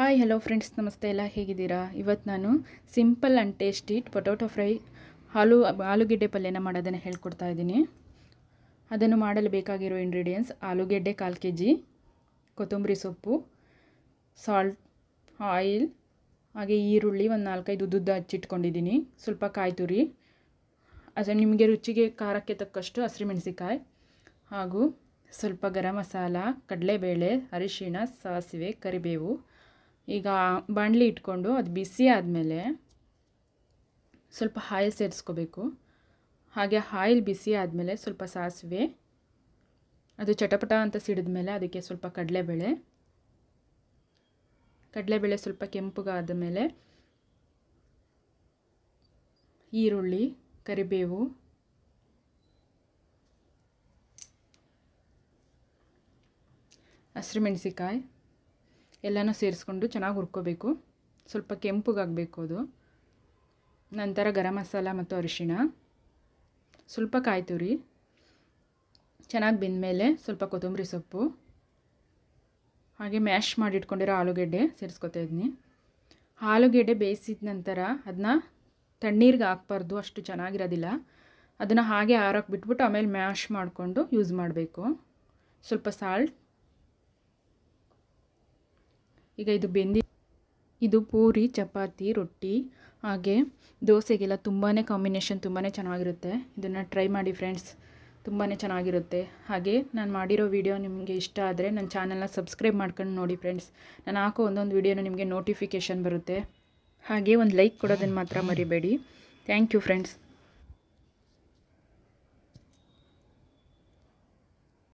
hi hello friends ನಮಸ್ತೆ ಎಲ್ಲ ಹೇಗಿದ್ದೀರಾ ಇವತ್ತು ನಾನು simple and tasty potato fry ಆಲೂ ಆಲೂಗೆಡ್ಡೆ ಪಲ್ಯನ ಮಾಡೋದನ್ನು ಹೇಳ್ಕೊಡ್ತಾ ಇದ್ದೀನಿ ಅದನ್ನು ಮಾಡಲು ಬೇಕಾಗಿರೋ ಇಂಗ್ರೀಡಿಯೆಂಟ್ಸ್ ಆಲೂಗೆಡ್ಡೆ ಕಾಲು ಕೆ ಜಿ ಕೊತ್ತಂಬರಿ ಸೊಪ್ಪು ಸಾಲ್ಟ್ ಆಯಿಲ್ ಹಾಗೆ ಈರುಳ್ಳಿ ಒಂದು ನಾಲ್ಕೈದು ಉದ್ದುದ್ದ ಹಚ್ಚಿಟ್ಕೊಂಡಿದ್ದೀನಿ ಸ್ವಲ್ಪ ಕಾಯಿ ತುರಿ ಅದು ನಿಮಗೆ ರುಚಿಗೆ ಖಾರಕ್ಕೆ ತಕ್ಕಷ್ಟು ಹಸಿಮೆಣಸಿಕಾಯಿ ಹಾಗೂ ಸ್ವಲ್ಪ ಗರಂ ಮಸಾಲ ಕಡಲೆಬೇಳೆ ಅರಿಶಿಣ ಸಾಸಿವೆ ಕರಿಬೇವು ಈಗ ಬಾಣಲಿ ಇಟ್ಕೊಂಡು ಅದು ಬಿಸಿ ಆದಮೇಲೆ ಸ್ವಲ್ಪ ಆಯಿಲ್ ಸೇರಿಸ್ಕೋಬೇಕು ಹಾಗೆ ಆಯಿಲ್ ಬಿಸಿ ಆದಮೇಲೆ ಸ್ವಲ್ಪ ಸಾಸಿವೆ ಅದು ಚಟಪಟ ಅಂತ ಸಿಡಿದ ಮೇಲೆ ಅದಕ್ಕೆ ಸ್ವಲ್ಪ ಕಡಲೆಬೇಳೆ ಕಡಲೆಬೇಳೆ ಸ್ವಲ್ಪ ಕೆಂಪುಗಾದ ಮೇಲೆ ಈರುಳ್ಳಿ ಕರಿಬೇವು ಹಸಿಮೆಣಸಿಕಾಯಿ ಎಲ್ಲನೂ ಸೇರಿಸ್ಕೊಂಡು ಚೆನ್ನಾಗಿ ಹುರ್ಕೋಬೇಕು ಸ್ವಲ್ಪ ಕೆಂಪುಗಾಗಬೇಕು ಅದು ನಂತರ ಗರಂ ಮಸಾಲ ಮತ್ತು ಅರಿಶಿಣ ಸ್ವಲ್ಪ ಕಾಯಿ ತುರಿ ಚೆನ್ನಾಗಿ ಬೆಂದಮೇಲೆ ಸ್ವಲ್ಪ ಕೊತ್ತಂಬರಿ ಸೊಪ್ಪು ಹಾಗೆ ಮ್ಯಾಶ್ ಮಾಡಿಟ್ಕೊಂಡಿರೋ ಆಲೂಗೆಡ್ಡೆ ಸೇರಿಸ್ಕೊತಾ ಇದ್ದೀನಿ ಆಲೂಗೆಡ್ಡೆ ಬೇಯಿಸಿದ ನಂತರ ಅದನ್ನ ತಣ್ಣೀರಿಗೆ ಹಾಕ್ಬಾರ್ದು ಅಷ್ಟು ಚೆನ್ನಾಗಿರೋದಿಲ್ಲ ಅದನ್ನು ಹಾಗೆ ಆರೋಕ್ಕೆ ಬಿಟ್ಬಿಟ್ಟು ಆಮೇಲೆ ಮ್ಯಾಶ್ ಮಾಡಿಕೊಂಡು ಯೂಸ್ ಮಾಡಬೇಕು ಸ್ವಲ್ಪ ಸಾಲ್ಟ್ ಈಗ ಇದು ಬೆಂದಿ ಇದು ಪೂರಿ ಚಪಾತಿ ರೊಟ್ಟಿ ಹಾಗೆ ದೋಸೆಗೆಲ್ಲ ತುಂಬಾ ಕಾಂಬಿನೇಷನ್ ತುಂಬಾ ಚೆನ್ನಾಗಿರುತ್ತೆ ಇದನ್ನು ಟ್ರೈ ಮಾಡಿ ಫ್ರೆಂಡ್ಸ್ ತುಂಬಾ ಚೆನ್ನಾಗಿರುತ್ತೆ ಹಾಗೆ ನಾನು ಮಾಡಿರೋ ವಿಡಿಯೋ ನಿಮಗೆ ಇಷ್ಟ ಆದರೆ ನನ್ನ ಚಾನಲ್ನ ಸಬ್ಸ್ಕ್ರೈಬ್ ಮಾಡ್ಕೊಂಡು ನೋಡಿ ಫ್ರೆಂಡ್ಸ್ ನಾನು ಹಾಕೋ ಒಂದೊಂದು ವೀಡಿಯೋನ ನಿಮಗೆ ನೋಟಿಫಿಕೇಷನ್ ಬರುತ್ತೆ ಹಾಗೆ ಒಂದು ಲೈಕ್ ಕೊಡೋದನ್ನು ಮಾತ್ರ ಮರಿಬೇಡಿ ಥ್ಯಾಂಕ್ ಯು ಫ್ರೆಂಡ್ಸ್